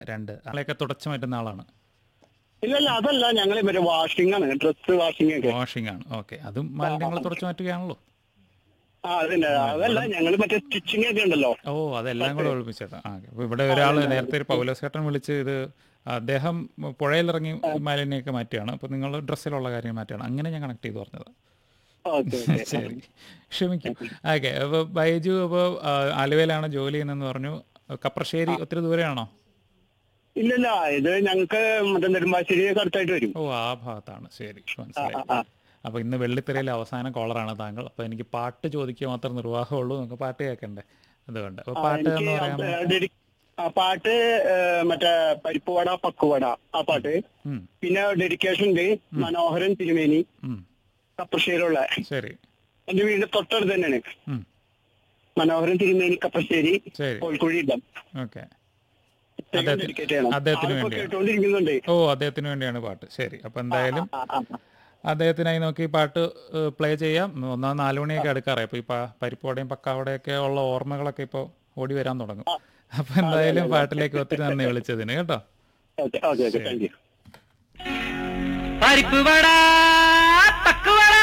രണ്ട് ആളെയൊക്കെ തുടച്ചു മാറ്റുന്ന ആളാണ് ഇല്ല ഇല്ല അതല്ല ഞങ്ങൾ മറ്റേ വാഷിംഗ് ആണ് ഡ്രസ് വാഷിംഗ് ഒക്കെ വാഷിംഗ് ആണ് ഓക്കെ അതും മാലിന്യങ്ങൾ തുടച്ചു മാറ്റുകയാണല്ലോ ആ അതന്നെ അതല്ല ഞങ്ങൾ മറ്റേ സ്റ്റിച്ചിങ് ഒക്കെ ഉണ്ടല്ലോ ഓ അതെല്ലാം കൂടെ ഒളിപ്പിച്ചത് ആ അപ്പോൾ ഇവിടെ ഒരാൾ നേരത്തെ ഒരു പൗലോസേട്ടൻ വിളിച്ച് ഇത് അദ്ദേഹം പുഴയിലിറങ്ങി മാലിന്യമൊക്കെ മാറ്റുകയാണ് അപ്പോൾ നിങ്ങൾ ഡ്രസ്സിലുള്ള കാര്യം മാറ്റുകയാണ് അങ്ങനെ ഞാൻ കണക്ട് ചെയ്ത് പറഞ്ഞത് ഓക്കെ ഓക്കെ ശരി ക്ഷമിക്കും ഓക്കെ അപ്പോൾ ബൈജു അപ്പോൾ ആലുവയിലാണ് ജോലി ചെയ്യുന്നതെന്ന് പറഞ്ഞു കപ്രശ്ശേരി ഒത്തിരി ദൂരെയാണോ ഇല്ലല്ല ഇത് ഞങ്ങക്ക് മറ്റേ നെടുമ്പാശ്ശേരിയൊക്കെ അടുത്തായിട്ട് വരും ഓ ആ ഭാഗത്താണ് ശരി ആ, മനസ്സിലായി ആ, ആ. അപ്പോൾ ഇന്ന് വെള്ളിത്തിരയിലെ അവസാന കോളറാണ് താങ്കൾ അപ്പോൾ എനിക്ക് പാട്ട് ചോദിക്കുക മാത്രം നിർവാഹമുള്ളൂ നമുക്ക് പാട്ട് കേൾക്കണ്ടേ അതുകൊണ്ട് അപ്പോൾ ആ, പാട്ട് എന്ന് എനിക്ക് പറയാൻ ആ, ഡെഡി- ആ പാട്ട് ഏ, മറ്റേ പരിപ്പുവട പക്കുവട ആ പാട്ട് ഉം, പിന്നെ ഡെഡിക്കേഷൻ ഉണ്ട് മനോഹരൻ തിരുമേനി ഉം, കപ്പശ്ശേരിയുള്ള ശരി എന്റെ വീടിന്റെ തൊട്ടടുത്ത് തന്നെയാണ് ഉം, മനോഹരൻ തിരുമേനി കപ്പശ്ശേരി ശരി കോഴിക്കോഴി ഇടം ഓക്കെ അദ്ദേഹത്തിന്- ഡെഡിക്കേറ്റ് ചെയ്യണം അദ്ദേഹത്തിന് ആളിപ്പോ വേണ്ടിയാണ്. കേട്ടോണ്ടിരിക്കുന്നുണ്ട് ഓ അദ്ദേഹത്തിന് വേണ്ടിയാണ് പാട്ട് ശരി അപ്പോൾ എന്തായാലും ആ, ആ, ആ. അദ്ദേഹത്തിനായി നോക്കി പാട്ട് പ്ലേ ചെയ്യാം ഒന്നാം നാല് മണിയൊക്കെ അടുക്കാറായി അപ്പോൾ ഈ പ- പരിപ്പോടെയും പക്കാവടെയൊക്കെ ഉള്ള ഓർമ്മകളൊക്കെ ഇപ്പോൾ ഓടി വരാൻ തുടങ്ങും അപ്പോൾ എന്തായാലും പാട്ടിലേക്ക് ഒത്തിരി നന്ദി വിളിച്ചതിന് കേട്ടോ okay okay okay thank you പരിപ്പ് വട പക്കുവട